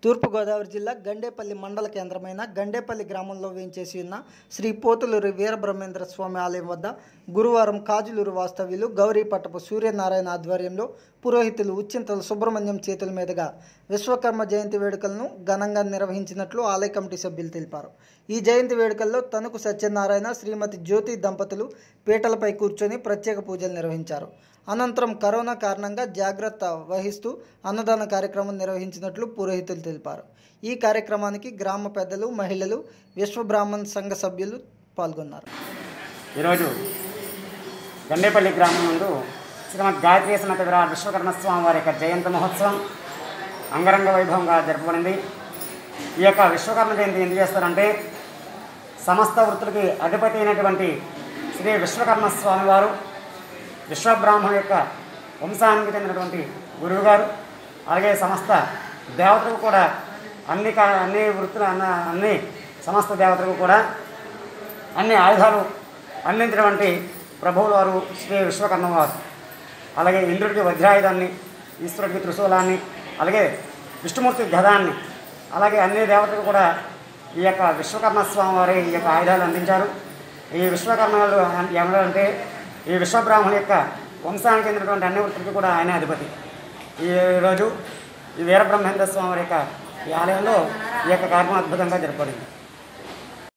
తూర్పుగోదావరి జిల్లా గండేపల్లి మండల కేంద్రమైన గండేపల్లి గ్రామంలో వేంచేసి ఉన్న శ్రీ పోతులూరి వీరబ్రహ్మేంద్ర స్వామి ఆలయం వద్ద గురువారం కాజులూరు వాస్తవ్యులు గౌరీపట్టపు సూర్యనారాయణ ఆధ్వర్యంలో పురోహితులు ఉచ్చింతల సుబ్రహ్మణ్యం చేతుల మీదుగా విశ్వకర్మ జయంతి వేడుకలను ఘనంగా నిర్వహించినట్లు ఆలయ కమిటీ సభ్యులు తెలిపారు ఈ జయంతి వేడుకల్లో తణుకు సత్యనారాయణ శ్రీమతి జ్యోతి దంపతులు పీటలపై కూర్చొని ప్రత్యేక పూజలు నిర్వహించారు అనంతరం కరోనా కారణంగా జాగ్రత్త వహిస్తూ అన్నదాన కార్యక్రమం నిర్వహించినట్లు పురోహితులు తెలిపారు ఈ కార్యక్రమానికి గ్రామ పెద్దలు మహిళలు విశ్వ బ్రాహ్మణ్ సంఘ సభ్యులు పాల్గొన్నారు ఈరోజు గండేపల్లి గ్రామం నందు శ్రీమద్ గాయత్రీ సమేత విరాట్ విశ్వకర్మ స్వామి వారి యొక్క జయంతి మహోత్సవం అంగరంగ వైభవంగా జరపబడింది ఈ యొక్క విశ్వకర్మ జయంతి ఎందుకు చేస్తారంటే సమస్త వృత్తులకి అధిపతి అయినటువంటి శ్రీ విశ్వకర్మ స్వామి వారు విశ్వబ్రాహ్మణ యొక్క వంశానికి చెందినటువంటి గురువు గారు అలాగే సమస్త దేవతలకు కూడా అన్ని కా అన్ని వృత్తుల అన్న అన్ని సమస్త దేవతలకు కూడా అన్ని ఆయుధాలు అందించినటువంటి ప్రభువుల వారు శ్రీ విశ్వకర్మ వారు అలాగే ఇంద్రుడికి వజ్రాయుధాన్ని ఈశ్వరుడికి త్రిశూలాన్ని అలాగే విష్ణుమూర్తి గదాన్ని అలాగే అన్ని దేవతలకు కూడా ఈ యొక్క విశ్వకర్మ స్వామి వారి ఈ యొక్క ఆయుధాలు అందించారు ఈ విశ్వకర్మలు ఎవరంటే ఈ విశ్వబ్రాహ్మణ యొక్క వంశానికి చెందినటువంటి అన్ని వృత్తులకి కూడా ఆయన అధిపతి ఈ రోజు ఈ వీరబ్రహ్మేంద్ర స్వామి వారి యొక్క ఈ ఆలయంలో ఈ యొక్క కార్యక్రమం అద్భుతంగా జరపబడింది